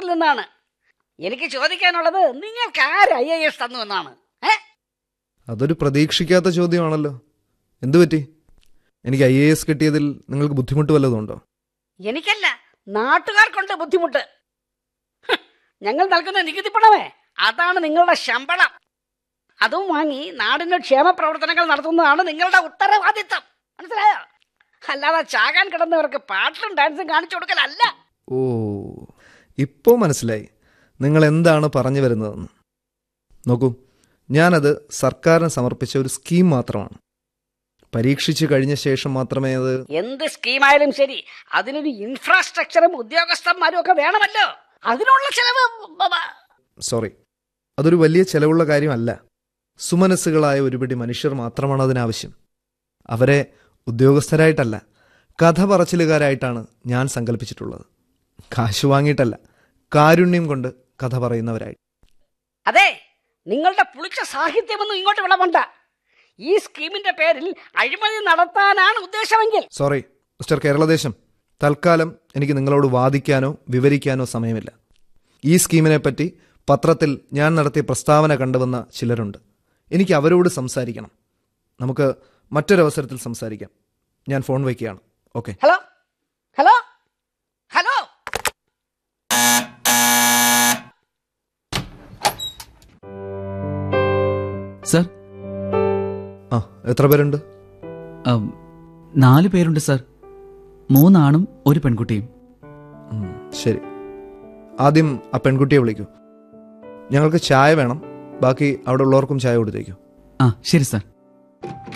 നിന്നാണ് എനിക്ക് ചോദിക്കാനുള്ളത് നിങ്ങൾക്ക് ആര് ഐ എ എസ് തന്നു എന്നാണ് ഏ അതൊരു പ്രതീക്ഷിക്കാത്ത ചോദ്യമാണല്ലോ എന്തു പറ്റി എനിക്ക് ഐ എ എസ് കിട്ടിയതിൽ നിങ്ങൾക്ക് ബുദ്ധിമുട്ട് വല്ലതും ഉണ്ടോ എനിക്കല്ല നാട്ടുകാർക്കുണ്ട് ബുദ്ധിമുട്ട് ഹ്, ഞങ്ങൾ നൽകുന്ന നികുതി പണമേ അതാണ് നിങ്ങളുടെ ശമ്പളം അതും വാങ്ങി നാടിന് ക്ഷേമ പ്രവർത്തനങ്ങൾ നടത്തുന്നതാണ് നിങ്ങളുടെ ഉത്തരവാദിത്തം മനസ്സിലായോ അല്ലാതെ ചാകാൻ കിടന്നവർക്ക് പാട്ടിലും ഡാൻസും കാണിച്ചു കൊടുക്കലല്ല ഓ ഇപ്പോൾ മനസ്സിലായി നിങ്ങൾ എന്താണ് പറഞ്ഞു വരുന്നതെന്ന് നോക്കൂ ഞാനത് സർക്കാരിന് സമർപ്പിച്ച ഒരു സ്കീം മാത്രമാണ് പരീക്ഷിച്ച് കഴിഞ്ഞ ശേഷം മാത്രമേ അത് എന്ത് സ്കീമായാലും ശരി അതിനൊരു ഇൻഫ്രാസ്ട്രക്ചറും ഉദ്യോഗസ്ഥന്മാരും ഒക്കെ വേണമല്ലോ അതിനുള്ള ചെലവ് ബ- ബ- സോറി അതൊരു വലിയ ചെലവുള്ള കാര്യമല്ല സുമനസ്സുകളായ ഒരുപിടി മനുഷ്യർ മാത്രമാണ് അതിനാവശ്യം അവരെ ഉദ്യോഗസ്ഥരായിട്ടല്ല കഥ പറച്ചിലുകാരായിട്ടാണ് ഞാൻ സങ്കല്പിച്ചിട്ടുള്ളത് കാശ് വാങ്ങിയിട്ടല്ല കാരുണ്യം കൊണ്ട് കഥ പറയുന്നവരായി അതെ നിങ്ങളുടെ പുളിച്ച സാഹിത്യമൊന്നും ഇങ്ങോട്ട് വിളവണ്ട ഈ സ്കീമിന്റെ പേരിൽ അഴിമതി നടത്താനാണ് ഉദ്ദേശമെങ്കിൽ സോറി മിസ്റ്റർ കേരളദേശം തൽക്കാലം എനിക്ക് നിങ്ങളോട് വാദിക്കാനോ വിവരിക്കാനോ സമയമില്ല ഈ സ്കീമിനെ പറ്റി പത്രത്തിൽ ഞാൻ നടത്തിയ പ്രസ്താവന കണ്ടുവന്ന ചിലരുണ്ട് എനിക്ക് അവരോട് സംസാരിക്കണം നമുക്ക് മറ്റൊരവസരത്തിൽ സംസാരിക്കാം ഞാൻ ഫോൺ വയ്ക്കുകയാണ് okay hello hello hello sir ആ എത്ര പേരുണ്ട് ഉം, നാല് പേരുണ്ട് സർ മൂന്നാണും ഒരു പെൺകുട്ടിയും ഉം, ശരി ആദ്യം ആ പെൺകുട്ടിയെ വിളിക്കൂ ഞങ്ങൾക്ക് ചായ വേണം ബാക്കി അവിടെ ഉള്ളവർക്കും ചായ കൊടുത്തേക്കൂ ആ ശരി സർ